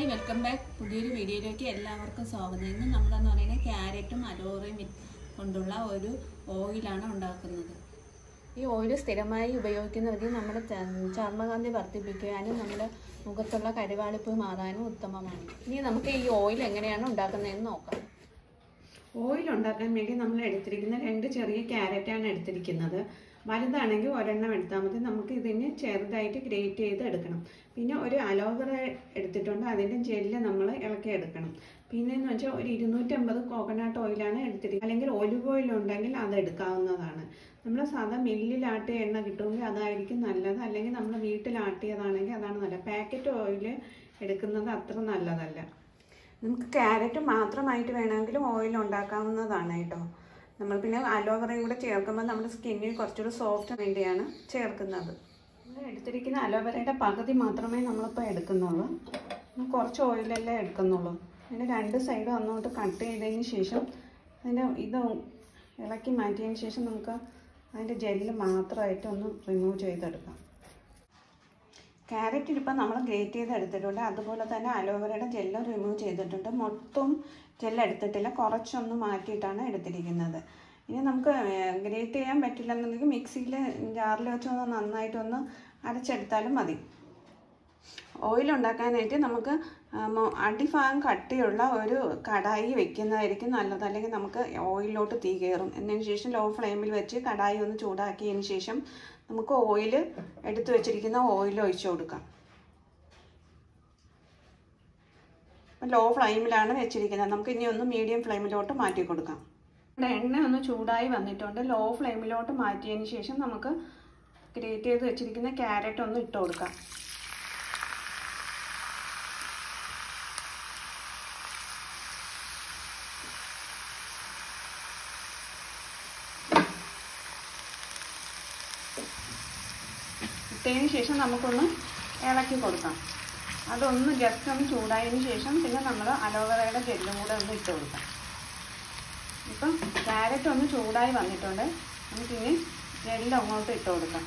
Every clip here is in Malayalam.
വെൽക്കം ബാക്ക് പുതിയൊരു വീഡിയോയിലേക്ക് എല്ലാവർക്കും സ്വാഗതം ഇന്ന് നമ്മളെന്ന് പറയുന്നത് ക്യാരറ്റും അലോറയും വി- കൊണ്ടുള്ള ഒരു ഓയിലാണ് ഉണ്ടാക്കുന്നത് ഈ ഓയിൽ സ്ഥിരമായി ഉപയോഗിക്കുന്നവർ നമ്മുടെ ച- ചർമ്മകാന്തി വർദ്ധിപ്പിക്കാനും നമ്മുടെ മുഖത്തുള്ള കരിവാളിപ്പ് മാറാനും ഉത്തമമാണ് ഇനി നമുക്ക് ഈ ഓയിൽ എങ്ങനെയാണ് ഉണ്ടാക്കുന്നതെന്ന് നോക്കാം ഓയിൽ ഉണ്ടാക്കാൻ വേണ്ടി നമ്മൾ എടുത്തിരിക്കുന്ന രണ്ട് ചെറിയ ക്യാരറ്റാണ് എടുത്തിരിക്കുന്നത് വലുതാണെങ്കിൽ ഒരെണ്ണം എടുത്താൽ മതി നമുക്ക് ഇതിന് ചെറുതായിട്ട് ഗ്രേറ്റ് ചെയ്ത് എടുക്കണം പിന്നെ ഒരു അലോവേറ എടുത്തിട്ടുണ്ട് അതിൻ്റെ ജെല്ല് നമ്മൾ ഇളക്കി എടുക്കണം പിന്നെ എന്ന് വെച്ചാൽ ഒരു ഇരുന്നൂറ്റമ്പത് കോക്കനട്ട് ഓയിലാണ് എടുത്തിരിക്കുന്നത് അല്ലെങ്കിൽ ഒലിവ് ഓയിൽ ഉണ്ടെങ്കിൽ അത് എടുക്കാവുന്നതാണ് നമ്മൾ സാധാ മില്ലിലാട്ടിയ എണ്ണ കിട്ടുമെങ്കിൽ അതായിരിക്കും നല്ലത് അല്ലെങ്കിൽ നമ്മൾ വീട്ടിലാട്ടിയതാണെങ്കിൽ അതാണ് നല്ലത് പാക്കറ്റ് ഓയിൽ എടുക്കുന്നത് അത്ര നല്ലതല്ല നമുക്ക് ക്യാരറ്റ് മാത്രമായിട്ട് വേണമെങ്കിലും ഓയിൽ ഉണ്ടാക്കാവുന്നതാണ് കേട്ടോ നമ്മൾ പിന്നെ അലോവേറയും കൂടെ ചേർക്കുമ്പോൾ നമ്മുടെ സ്കിന്നിന് കുറച്ചുകൂടി സോഫ്റ്റ് വേണ്ടിയാണ് ചേർക്കുന്നത് നമ്മൾ എടുത്തിരിക്കുന്ന അലോവേറയുടെ പകുതി മാത്രമേ നമ്മളിപ്പോൾ എടുക്കുന്നുള്ളൂ നമ്മൾ കുറച്ച് ഓയിലല്ലേ എടുക്കുന്നുള്ളൂ അതിന് രണ്ട് സൈഡും ഒന്നോട്ട് കട്ട് ചെയ്തതിന് ശേഷം അതിൻ്റെ ഇത് ഇളക്കി മാറ്റിയതിന് ശേഷം നമുക്ക് അതിൻ്റെ ജെല്ല് മാത്രമായിട്ട് ഒന്ന് റിമൂവ് ചെയ്തെടുക്കാം ക്യാരറ്റ് ഇപ്പം നമ്മൾ ഗ്രേറ്റ് ചെയ്ത് എടുത്തിട്ടുണ്ട് അതുപോലെ തന്നെ അലോവേറയുടെ ജെല്ലും റിമൂവ് ചെയ്തിട്ടുണ്ട് മൊത്തം ജെല്ല് എടുത്തിട്ടില്ല കുറച്ചൊന്ന് മാറ്റിയിട്ടാണ് എടുത്തിരിക്കുന്നത് ഇനി നമുക്ക് ഗ്രേറ്റ് ചെയ്യാൻ പറ്റില്ലെന്നുണ്ടെങ്കിൽ മിക്സിയിൽ ജാറിൽ വെച്ചൊന്ന് നന്നായിട്ടൊന്ന് അരച്ചെടുത്താലും മതി ഓയിൽ ഉണ്ടാക്കാനായിട്ട് നമുക്ക് ആ, മൊ- അടിഭാഗം കട്ടിയുള്ള ഒരു കടായി വെക്കുന്നതായിരിക്കും നല്ലത് അല്ലെങ്കിൽ നമുക്ക് ഓയിലിലോട്ട് തീ കയറും എന്നതിന് ശേഷം ലോ ഫ്ലെയിമിൽ വെച്ച് കടായി ഒന്ന് ചൂടാക്കിയതിന് ശേഷം നമുക്ക് ഓയിൽ എടുത്തു വെച്ചിരിക്കുന്ന ഓയിൽ ഒഴിച്ചു കൊടുക്കാം ലോ ഫ്ലെയിമിലാണ് വെച്ചിരിക്കുന്നത് നമുക്ക് ഇനി ഒന്ന് മീഡിയം ഫ്ലെയിമിലോട്ട് മാറ്റി കൊടുക്കാം ഇവിടെ എണ്ണ ഒന്ന് ചൂടായി വന്നിട്ടുണ്ട് ലോ ഫ്ലെയിമിലോട്ട് മാറ്റിയതിന് ശേഷം നമുക്ക് ഗ്രേറ്റ് ചെയ്ത് വെച്ചിരിക്കുന്ന ക്യാരറ്റ് ഒന്ന് ഇട്ട് കൊടുക്കാം ഇട്ടതിന് ശേഷം നമുക്കൊന്ന് ഇളക്കി കൊടുക്കാം അതൊന്ന് ജസ്റ്റ് ഒന്ന് ചൂടായതിന് ശേഷം പിന്നെ നമ്മൾ അലോവേറയുടെ ജെല്ലും കൂടെ ഒന്ന് ഇട്ട് കൊടുക്കാം ഇപ്പം ക്യാരറ്റ് ഒന്ന് ചൂടായി വന്നിട്ടുണ്ട് നമുക്കിനി ജെല്ല് അങ്ങോട്ട് ഇട്ട് കൊടുക്കാം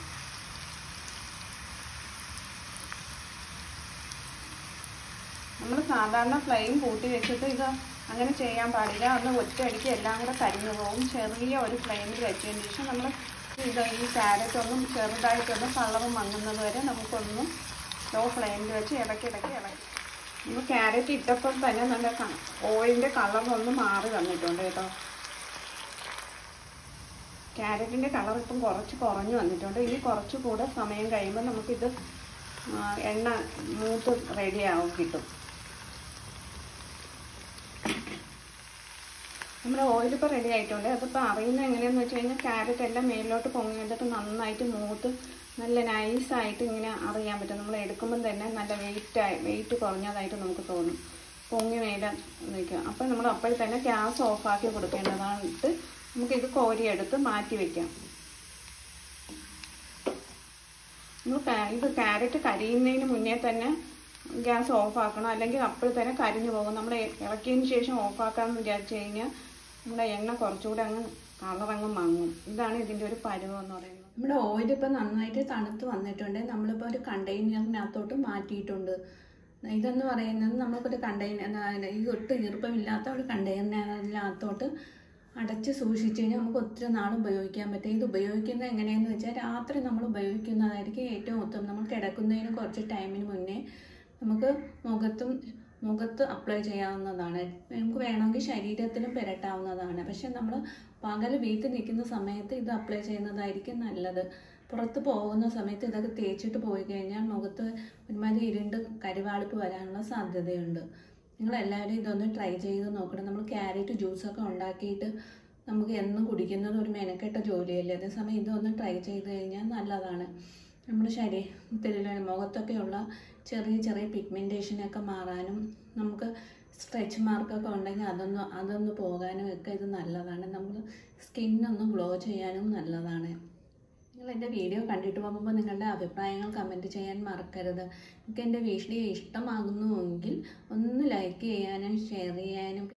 നമ്മൾ സാധാരണ ഫ്ലെയിം കൂട്ടി വെച്ചിട്ട് ഇത് അങ്ങനെ ചെയ്യാൻ പാടില്ല ഒന്ന് ഒറ്റയടിക്ക് എല്ലാം കൂടെ കരിഞ്ഞു പോകും ചെറിയ ഒരു ഫ്ലെയിമിൽ വെച്ചതിന് ശേഷം നമ്മൾ ഇത് ഈ ക്യാരറ്റ് ഒന്നും ചെറുതായിട്ടൊന്ന് കളറ് മങ്ങുന്നത് വരെ നമുക്കൊന്ന് ലോ ഫ്ലെയിമിൽ വെച്ച് ഇടയ്ക്ക് ഇടയ്ക്ക് ഇളക്കി നമ്മൾ ക്യാരറ്റ് ഇട്ടപ്പോൾ തന്നെ നല്ല ഓയിലിൻ്റെ കളറൊന്ന് മാറി വന്നിട്ടുണ്ട് കേട്ടോ ക്യാരറ്റിൻ്റെ കളർ ഇപ്പം കുറച്ച് കുറഞ്ഞു വന്നിട്ടുണ്ട് ഇനി കുറച്ച് കൂടെ സമയം കഴിയുമ്പോൾ നമുക്കിത് ആ, എണ്ണ മൂത്ത് റെഡിയാവും കിട്ടും നമ്മുടെ ഓയിൽ ഇപ്പോൾ റെഡി ആയിട്ടുണ്ട് അതിപ്പോൾ അറിയുന്നത് എങ്ങനെയാണെന്ന് വെച്ച് കഴിഞ്ഞാൽ ക്യാരറ്റ് എല്ലാം മേലിലോട്ട് പൊങ്ങി വന്നിട്ട് നന്നായിട്ട് മൂത്ത് നല്ല നൈസായിട്ട് ഇങ്ങനെ അറിയാൻ പറ്റും നമ്മൾ എടുക്കുമ്പം തന്നെ നല്ല വെയിറ്റായി വെയിറ്റ് കുറഞ്ഞതായിട്ട് നമുക്ക് തോന്നും പൊങ്ങി മേലെ നിൽക്കുക അപ്പോൾ നമ്മൾ അപ്പോൾ തന്നെ ഗ്യാസ് ഓഫാക്കി കൊടുക്കേണ്ടതായിട്ട് നമുക്കിത് കോരിയെടുത്ത് മാറ്റി വയ്ക്കാം നമ്മൾ കാ- ഇത് ക്യാരറ്റ് കരിയുന്നതിന് മുന്നേ തന്നെ ഗ്യാസ് ഓഫ് ആക്കണം അല്ലെങ്കിൽ അപ്പോൾ തന്നെ കരിഞ്ഞു പോകും നമ്മൾ ഇറക്കിയതിന് ശേഷം ഓഫാക്കാമെന്ന് വിചാരിച്ചു കഴിഞ്ഞാൽ നമ്മുടെ എണ്ണ കുറച്ചുകൂടെ അങ്ങ് കളറങ്ങ് മങ്ങും ഇതാണ് ഇതിൻ്റെ ഒരു പരുവം എന്ന് പറയുന്നത് നമ്മുടെ ഓയിൽ ഇപ്പോൾ നന്നായിട്ട് തണുത്ത് വന്നിട്ടുണ്ട് നമ്മളിപ്പോൾ ഒരു കണ്ടെയ്നറിനകത്തോട്ട് മാറ്റിയിട്ടുണ്ട് ഇതെന്ന് പറയുന്നത് നമ്മൾക്കൊരു കണ്ടെയ്നർ ഈ ഒട്ടും ഈർപ്പമില്ലാത്ത ഒരു കണ്ടെയ്നറിനകത്തോട്ട് അടച്ച് സൂക്ഷിച്ച് കഴിഞ്ഞാൽ നമുക്ക് ഒത്തിരി നാൾ ഉപയോഗിക്കാൻ പറ്റും ഇത് ഉപയോഗിക്കുന്നത് എങ്ങനെയെന്ന് വെച്ചാൽ രാത്രി നമ്മൾ ഉപയോഗിക്കുന്നതായിരിക്കും ഏറ്റവും ഉത്തമം നമ്മൾ കിടക്കുന്നതിന് കുറച്ച് ടൈമിന് മുന്നേ നമുക്ക് മുഖത്തും മുഖത്ത് അപ്ലൈ ചെയ്യാവുന്നതാണ് നമുക്ക് വേണമെങ്കിൽ ശരീരത്തിലും പുരട്ടാവുന്നതാണ് പക്ഷെ നമ്മൾ പകൽ വീട്ടിൽ നിൽക്കുന്ന സമയത്ത് ഇത് അപ്ലൈ ചെയ്യുന്നതായിരിക്കും നല്ലത് പുറത്ത് പോകുന്ന സമയത്ത് ഇതൊക്കെ തേച്ചിട്ട് പോയി കഴിഞ്ഞാൽ മുഖത്ത് ഒരുമാതിരി ഇരുണ്ട് കരിവാളിപ്പ് വരാനുള്ള സാധ്യതയുണ്ട് നിങ്ങൾ എല്ലാവരും ഇതൊന്ന് ട്രൈ ചെയ്ത് നോക്കണം നമ്മൾ ക്യാരറ്റ് ജ്യൂസൊക്കെ ഉണ്ടാക്കിയിട്ട് നമുക്ക് എന്നും കുടിക്കുന്നത് ഒരു മെനക്കെട്ട ജോലിയല്ലേ അതേസമയം ഇതൊന്ന് ട്രൈ ചെയ്ത് കഴിഞ്ഞാൽ നല്ലതാണ് നമ്മുടെ ശരീരത്തിൽ മുഖത്തൊക്കെയുള്ള ചെറിയ ചെറിയ പിഗ്മെൻറ്റേഷനൊക്കെ മാറാനും നമുക്ക് സ്ട്രെച്ച് മാർക്കൊക്കെ ഉണ്ടെങ്കിൽ അതൊന്ന് അതൊന്ന് പോകാനും ഒക്കെ ഇത് നല്ലതാണ് നമ്മൾ സ്കിന്നൊന്ന് ഗ്ലോ ചെയ്യാനും നല്ലതാണ് നിങ്ങൾ എൻ്റെ വീഡിയോ കണ്ടിട്ട് പോകുമ്പോൾ നിങ്ങളുടെ അഭിപ്രായങ്ങൾ കമൻറ്റ് ചെയ്യാൻ മറക്കരുത് നിങ്ങൾക്ക് എൻ്റെ വീഡിയോ ഇഷ്ടമാകുന്നുവെങ്കിൽ ഒന്ന് ലൈക്ക് ചെയ്യാനും ഷെയർ ചെയ്യാനും